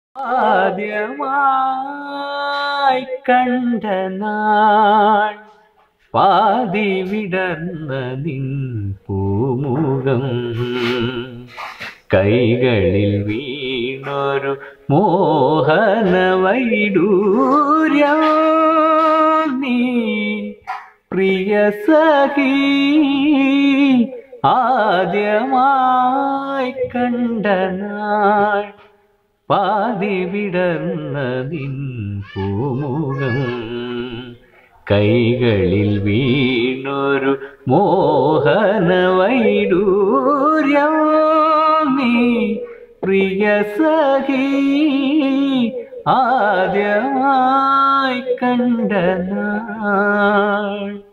ആദ്യമായി കണ്ട നാൾ പാതി വിടർന്ന നിൻ പൂമുഖം കൈകളിൽ വീണൊരു മോഹന വൈഡൂര്യം നീ പ്രിയ സഖി ആദ്യമായി കണ്ട നാൾ പാതി വിടർന്ന നിൻ പൂമുഖം കൈകളിൽ വീണൊരു മോഹന വൈഡൂര്യം നീ പ്രിയ സഖി ആദ്യമായി കണ്ട നാൾ